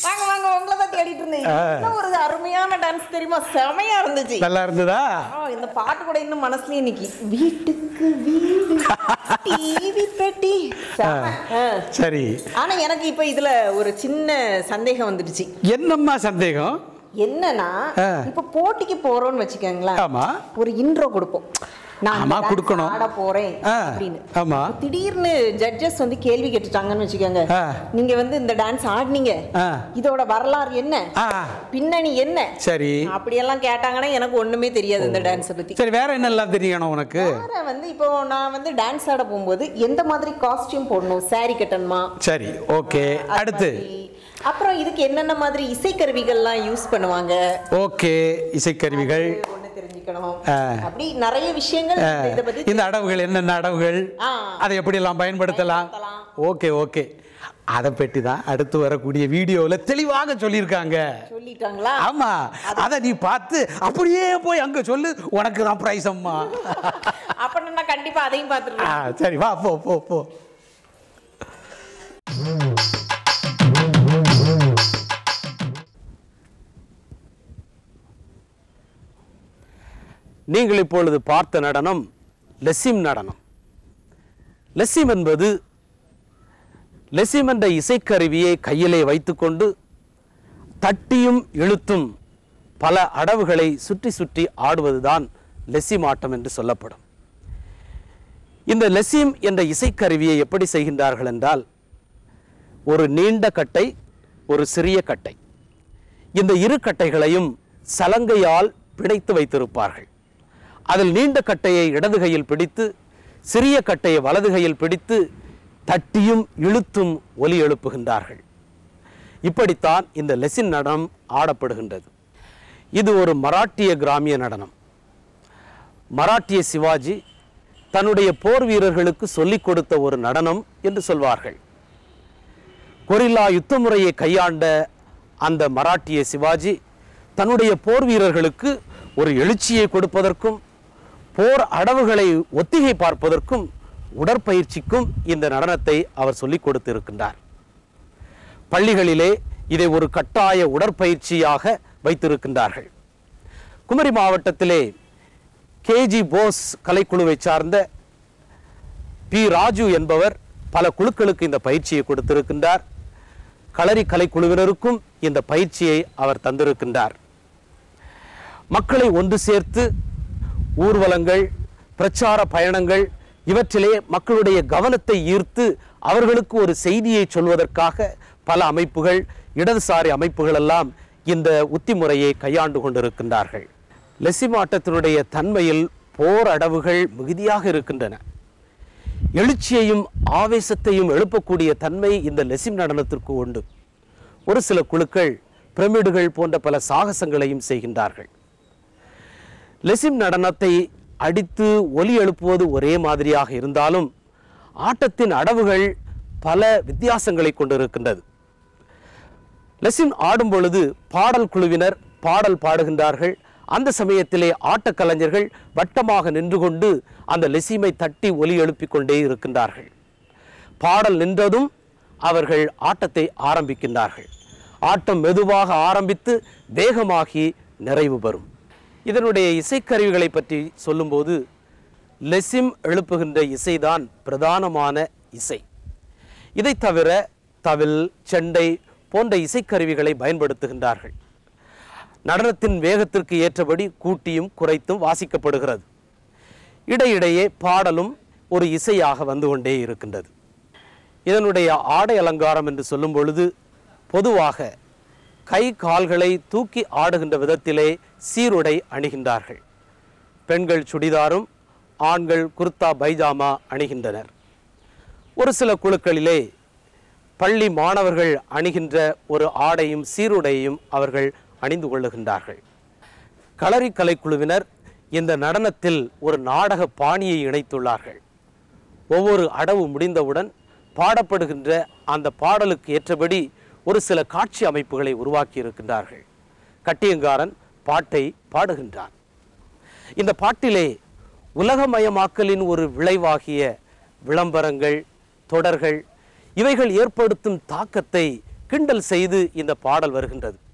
வாங்க வாங்க உங்களை தான் தேடிட்டு இருந்தேன் என்ன ஒரு அருமையான டான்ஸ் தெரியுமா செமையா இருந்துச்சு நல்லா இருந்ததா ஆ, இந்த பாட்டு கூட இன்னும் மனசுலயே நிக்கி வீட்டுக்கு வீடு டிவி பெட்டி செம. ஆ. சரி ஆனா எனக்கு இப்ப இதுல ஒரு சின்ன சந்தேகம் வந்துடுச்சு என்னம்மா சந்தேகம் என்னன்னா ஆ. இப்ப போட்டிக்கு போறோம்னு வச்சுக்கோங்களேன் ஆமா ஒரு இன்ட்ரோ கொடுப்போம் நான் இந்த ஆமா, dance கொடுக்கணும். ஆட போறேன் ஆ, அப்படின்னு ஆமா. திடீர்னு ஜட்ஜஸ் வந்து கேள்வி கேட்டுட்டாங்கன்னு வச்சுக்கோங்க ஆ. நீங்க வந்து இந்த டான்ஸ் ஆடினீங்க ஆ. இதோட வரலாறு என்ன ஆ பின்னணி என்ன சரி அப்படியெல்லாம் கேட்டாங்கன்னா எனக்கு ஒண்ணுமே தெரியாது இந்த டான்ஸை பத்தி சரி வேற என்னெல்லாம் தெரியணும் உனக்கு வேற வந்து இப்போ நான் வந்து டான்ஸ் ஆட போகும்போது எந்த மாதிரி காஸ்டியூம் போடணும் saree கட்டணுமா சரி ஓகே அது அடுத்து மாதிரி. அப்புறம் இதுக்கு என்னென்ன மாதிரி இசைக்கருவிகள்லாம் யூஸ் பண்ணுவாங்க ஓகே இசைக்கருவிகள் அது ஒண்ணு தெரிஞ்சுக்கணும் ஆ. அப்படி நிறைய விஷயங்கள் ஆ, இதை பத்தி இந்த அடவுகள் என்னென்ன அடவுகள் ஆ. அதை எப்படியெல்லாம் பயன்படுத்தலாம் பயன்படுத்தலாம். ஓகே ஓகே அதை பற்றி தான் அடுத்து வரக்கூடிய வீடியோவில் தெளிவாக சொல்லியிருக்காங்க சொல்லிட்டாங்களா ஆமா அதை நீ பார்த்து அப்படியே போய் அங்க சொல்லு உனக்கு தான் ப்ரைஸ் அம்மா அப்ப நான் கண்டிப்பா அதையும் ஆ, பார்த்துருவேன் சரி வா போ போ போ நீங்கள் இப்பொழுது பார்த்த நடனம் லெசிம் நடனம் லெசிம் என்பது லெசிம் என்ற இசைக்கருவியை கையிலே வைத்துக்கொண்டு தட்டியும் இழுத்தும் பல அடவுகளை சுற்றி சுற்றி ஆடுவதுதான் லெசிம் ஆட்டம் என்று சொல்லப்படும் இந்த லெசிம் என்ற இசைக்கருவியை எப்படி செய்கின்றார்கள் என்றால் ஒரு நீண்ட கட்டை ஒரு சிறிய கட்டை இந்த இரு கட்டைகளையும் சலங்கையால் பிணைத்து வைத்திருப்பார்கள் அதில் நீண்ட கட்டையை இடது கையில் பிடித்து சிறிய கட்டையை வலது கையில் பிடித்து தட்டியும் இழுத்தும் ஒலி எழுப்புகின்றார்கள் இப்படித்தான் இந்த லெசின் நடனம் ஆடப்படுகின்றது இது ஒரு மராட்டிய கிராமிய நடனம் மராட்டிய சிவாஜி தன்னுடைய போர் வீரர்களுக்கு சொல்லிக் கொடுத்த ஒரு நடனம் என்று சொல்வார்கள் கொரில்லா யுத்த முறையை கையாண்ட அந்த மராட்டிய சிவாஜி தன்னுடைய போர் வீரர்களுக்கு ஒரு எழுச்சியை கொடுப்பதற்கும் போர் அடவுகளை ஒத்திகை பார்ப்பதற்கும் உடற்பயிற்சிக்கும் இந்த நடனத்தை அவர் சொல்லிக் கொடுத்திருக்கின்றார் பள்ளிகளிலே இதை ஒரு கட்டாய உடற்பயிற்சியாக வைத்திருக்கின்றார்கள் குமரி மாவட்டத்திலே கேஜி போஸ் கலைக்குழுவை சார்ந்த பி ராஜு என்பவர் பல குழுக்களுக்கு இந்த பயிற்சியை கொடுத்திருக்கின்றார் களரி கலைக்குழுவினருக்கும் இந்த பயிற்சியை அவர் தந்திருக்கின்றார் மக்களை ஒன்று சேர்த்து ஊர்வலங்கள் பிரச்சார பயணங்கள் இவற்றிலே மக்களுடைய கவனத்தை ஈர்த்து அவர்களுக்கு ஒரு செய்தியை சொல்வதற்காக பல அமைப்புகள் இடதுசாரி அமைப்புகள் எல்லாம் இந்த உத்தி முறையை கையாண்டு கொண்டிருக்கின்றார்கள் லெசிமாட்டத்தினுடைய தன்மையில் போர் அடவுகள் மிகுதியாக இருக்கின்றன எழுச்சியையும் ஆவேசத்தையும் எழுப்பக்கூடிய தன்மை இந்த லெசிம் நடனத்திற்கு உண்டு ஒரு சில குழுக்கள் பிரமிடுகள் போன்ற பல சாகசங்களையும் செய்கின்றார்கள் லெசிம் நடனத்தை அடித்து ஒலி எழுப்புவது ஒரே மாதிரியாக இருந்தாலும் ஆட்டத்தின் அடவுகள் பல வித்தியாசங்களை கொண்டிருக்கின்றது லெசிம் ஆடும் பொழுது பாடல் குழுவினர் பாடல் பாடுகின்றார்கள் அந்த சமயத்திலே ஆட்டக் கலைஞர்கள் வட்டமாக நின்று கொண்டு அந்த லெசிமை தட்டி ஒலி எழுப்பிக் கொண்டே இருக்கின்றார்கள் பாடல் நின்றதும் அவர்கள் ஆட்டத்தை ஆரம்பிக்கின்றார்கள் ஆட்டம் மெதுவாக ஆரம்பித்து வேகமாகி நிறைவு பெறும் இதனுடைய இசைக்கருவிகளை பற்றி சொல்லும்போது லெசிம் எழுப்புகின்ற இசைதான் பிரதானமான இசை இதை தவிர தவில் செண்டை போன்ற இசைக்கருவிகளை பயன்படுத்துகின்றார்கள் நடனத்தின் வேகத்திற்கு ஏற்றபடி கூட்டியும் குறைத்தும் வாசிக்கப்படுகிறது இடையிடையே பாடலும் ஒரு இசையாக வந்து கொண்டே இருக்கின்றது இதனுடைய ஆடை அலங்காரம் என்று சொல்லும் பொழுது பொதுவாக கை கால்களை தூக்கி ஆடுகின்ற விதத்திலே சீருடை அணிகின்றார்கள் பெண்கள் சுடிதாரும் ஆண்கள் குர்தா பைஜாமா அணிகின்றனர் ஒரு சில குழுக்களிலே பள்ளி மாணவர்கள் அணிகின்ற ஒரு ஆடையும் சீருடையும் அவர்கள் அணிந்து கொள்ளுகின்றார்கள் களரி கலைக்குழுவினர் இந்த நடனத்தில் ஒரு நாடக பாணியை இணைத்துள்ளார்கள் ஒவ்வொரு அடவு முடிந்தவுடன் பாடப்படுகின்ற அந்த பாடலுக்கு ஏற்றபடி ஒரு சில காட்சி அமைப்புகளை உருவாக்கி இருக்கின்றார்கள் கட்டியங்காரன் பாட்டை பாடுகின்றான் இந்த பாட்டிலே உலகமயமாக்கலின் ஒரு விளைவாகிய விளம்பரங்கள் தொடர்கள் இவைகள் ஏற்படுத்தும் தாக்கத்தை கிண்டல் செய்து இந்த பாடல் வருகின்றது